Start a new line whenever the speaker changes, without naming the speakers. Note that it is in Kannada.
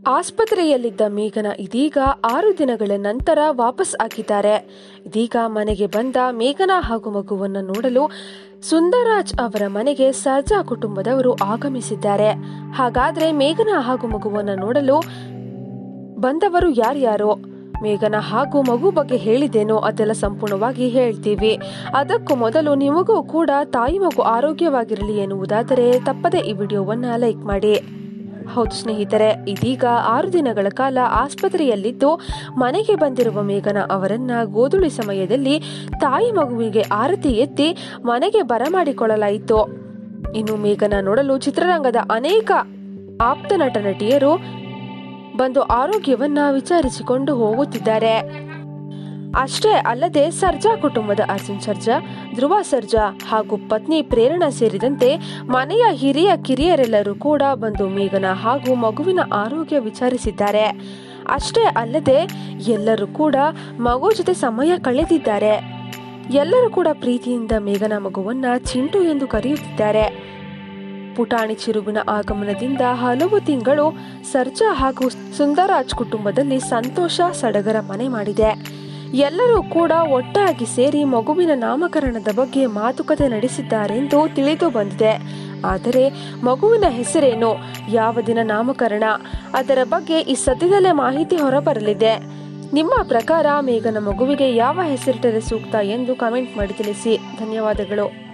ಆಸ್ಪತ್ರೆಯಲ್ಲಿದ್ದ ಮೇಘನ ಇದೀಗ ಆರು ದಿನಗಳ ನಂತರ ವಾಪಸ್ ಆಗಿದ್ದಾರೆ ಇದೀಗ ಮನೆಗೆ ಬಂದ ಮೇಘನ ಹಾಗೂ ಮಗುವನ್ನು ನೋಡಲು ಸುಂದರಾಜ್ ಅವರ ಮನೆಗೆ ಸರ್ಜಾ ಕುಟುಂಬದವರು ಆಗಮಿಸಿದ್ದಾರೆ ಹಾಗಾದ್ರೆ ಮೇಘನ ಹಾಗೂ ಮಗುವನ್ನು ನೋಡಲು ಬಂದವರು ಯಾರ್ಯಾರೋ ಮೇಘನ ಹಾಗೂ ಮಗು ಬಗ್ಗೆ ಹೇಳಿದ್ದೇನೋ ಅದೆಲ್ಲ ಸಂಪೂರ್ಣವಾಗಿ ಹೇಳ್ತೀವಿ ಅದಕ್ಕೂ ಮೊದಲು ನಿಮಗೂ ಕೂಡ ತಾಯಿ ಮಗು ಆರೋಗ್ಯವಾಗಿರಲಿ ಎನ್ನುವುದಾದರೆ ತಪ್ಪದೆ ಈ ವಿಡಿಯೋವನ್ನ ಲೈಕ್ ಮಾಡಿ ಹೌದು ಸ್ನೇಹಿತರೆ ಇದೀಗ ಆರು ದಿನಗಳ ಕಾಲ ಆಸ್ಪತ್ರೆಯಲ್ಲಿದ್ದು ಮನೆಗೆ ಬಂದಿರುವ ಮೇಘನ ಅವರನ್ನ ಗೋಧುಳಿ ಸಮಯದಲ್ಲಿ ತಾಯಿ ಮಗುವಿಗೆ ಆರತಿ ಎತ್ತಿ ಮನೆಗೆ ಬರಮಾಡಿಕೊಳ್ಳಲಾಯಿತು ಇನ್ನು ಮೇಘನ ನೋಡಲು ಚಿತ್ರರಂಗದ ಅನೇಕ ಆಪ್ತ ನಟ ನಟಿಯರು ಬಂದು ಆರೋಗ್ಯವನ್ನ ವಿಚಾರಿಸಿಕೊಂಡು ಹೋಗುತ್ತಿದ್ದಾರೆ ಅಷ್ಟೇ ಅಲ್ಲದೆ ಸರ್ಜಾ ಕುಟುಂಬದ ಅರ್ಜುನ್ ಸರ್ಜಾ ಧ್ರುವ ಸರ್ಜಾ ಹಾಗೂ ಪತ್ನಿ ಪ್ರೇರಣಾ ಸೇರಿದಂತೆ ಮನೆಯ ಹಿರಿಯ ಕಿರಿಯರೆಲ್ಲರೂ ಕೂಡ ಬಂದು ಮೇಘನ ಹಾಗೂ ಮಗುವಿನ ಆರೋಗ್ಯ ವಿಚಾರಿಸಿದ್ದಾರೆ ಅಷ್ಟೇ ಅಲ್ಲದೆ ಎಲ್ಲರೂ ಕೂಡ ಮಗು ಜೊತೆ ಸಮಯ ಕಳೆದಿದ್ದಾರೆ ಎಲ್ಲರೂ ಕೂಡ ಪ್ರೀತಿಯಿಂದ ಮೇಘನ ಮಗುವನ್ನ ಚಿಂಟು ಎಂದು ಕರೆಯುತ್ತಿದ್ದಾರೆ ಪುಟಾಣಿ ಚಿರುವಿನ ಆಗಮನದಿಂದ ಹಲವು ತಿಂಗಳು ಸರ್ಜಾ ಹಾಗೂ ಸುಂದರಾಜ್ ಕುಟುಂಬದಲ್ಲಿ ಸಂತೋಷ ಸಡಗರ ಮನೆ ಮಾಡಿದೆ ಎಲ್ಲರೂ ಕೂಡ ಒಟ್ಟಾಗಿ ಸೇರಿ ಮಗುವಿನ ನಾಮಕರಣದ ಬಗ್ಗೆ ಮಾತುಕತೆ ನಡೆಸಿದ್ದಾರೆಂದು ತಿಳಿದು ಬಂದಿದೆ ಆದರೆ ಮಗುವಿನ ಹೆಸರೇನು ಯಾವ ದಿನ ನಾಮಕರಣ ಅದರ ಬಗ್ಗೆ ಈ ಸದ್ಯದಲ್ಲೇ ಮಾಹಿತಿ ಹೊರಬರಲಿದೆ ನಿಮ್ಮ ಪ್ರಕಾರ ಮೇಘನ ಮಗುವಿಗೆ ಯಾವ ಹೆಸರಿಟ್ಟರೆ ಸೂಕ್ತ ಎಂದು ಕಮೆಂಟ್ ಮಾಡಿ ತಿಳಿಸಿ ಧನ್ಯವಾದಗಳು